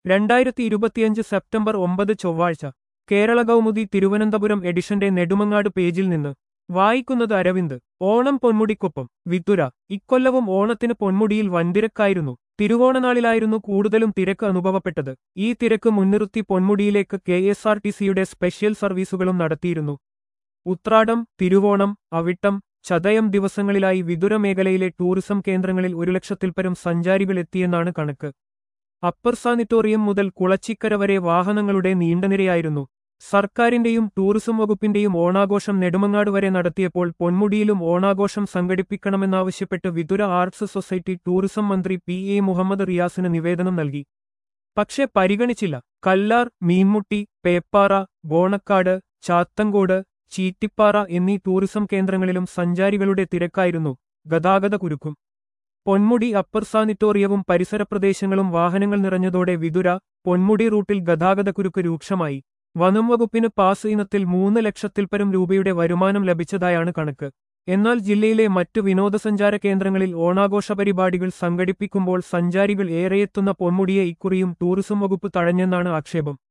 രണ്ടായിരത്തി ഇരുപത്തിയഞ്ച് സെപ്റ്റംബർ ഒമ്പത് ചൊവ്വാഴ്ച കേരള കൗമുദി തിരുവനന്തപുരം എഡിഷന്റെ നെടുമങ്ങാട് പേജിൽ നിന്ന് വായിക്കുന്നത് അരവിന്ദ് ഓണം പൊന്മുടിക്കൊപ്പം വിതുര ഇക്കൊല്ലവും ഓണത്തിന് പൊന്മുടിയിൽ വൻതിരക്കായിരുന്നു തിരുവോണനാളിലായിരുന്നു കൂടുതലും തിരക്ക് അനുഭവപ്പെട്ടത് ഈ തിരക്ക് മുൻനിർത്തി പൊന്മുടിയിലേക്ക് കെ എസ് ആർ ടി സിയുടെ സ്പെഷ്യൽ സർവീസുകളും നടത്തിയിരുന്നു ഉത്രാടം തിരുവോണം അവിട്ടം ചതയം ദിവസങ്ങളിലായി വിതുര മേഖലയിലെ ടൂറിസം കേന്ദ്രങ്ങളിൽ ഒരു ലക്ഷത്തിൽപ്പരം സഞ്ചാരികൾ എത്തിയെന്നാണ് കണക്ക് അപ്പർ സാനിറ്റോറിയം മുതൽ കുളച്ചിക്കര വരെ വാഹനങ്ങളുടെ നീണ്ടനിരയായിരുന്നു സർക്കാരിന്റെയും ടൂറിസം വകുപ്പിന്റെയും ഓണാഘോഷം നെടുമങ്ങാട് വരെ നടത്തിയപ്പോൾ പൊന്മുടിയിലും ഓണാഘോഷം സംഘടിപ്പിക്കണമെന്നാവശ്യപ്പെട്ട് വിതുര ആർട്സ് സൊസൈറ്റി ടൂറിസം മന്ത്രി പി എ മുഹമ്മദ് റിയാസിന് നിവേദനം നൽകി പക്ഷെ പരിഗണിച്ചില്ല കല്ലാർ മീൻമുട്ടി പേപ്പാറ ബോണക്കാട് ചാത്തങ്കോട് ചീറ്റിപ്പാറ എന്നീ ടൂറിസം കേന്ദ്രങ്ങളിലും സഞ്ചാരികളുടെ തിരക്കായിരുന്നു ഗതാഗത കുരുക്കും പൊന്മുടി അപ്പർ സാനിറ്റോറിയവും പരിസര പ്രദേശങ്ങളും വാഹനങ്ങൾ നിറഞ്ഞതോടെ വിതുര പൊന്മുടി റൂട്ടിൽ ഗതാഗതക്കുരുക്ക് രൂക്ഷമായി വനം വകുപ്പിന് പാസ് ഇനത്തിൽ മൂന്ന് ലക്ഷത്തിൽപ്പരം രൂപയുടെ വരുമാനം ലഭിച്ചതായാണ് കണക്ക് എന്നാൽ ജില്ലയിലെ മറ്റു വിനോദസഞ്ചാര കേന്ദ്രങ്ങളിൽ ഓണാഘോഷ പരിപാടികൾ സംഘടിപ്പിക്കുമ്പോൾ സഞ്ചാരികൾ ഏറെയെത്തുന്ന പൊന്മുടിയെ ഇക്കുറിയും ടൂറിസം വകുപ്പ് തഴഞ്ഞെന്നാണ് ആക്ഷേപം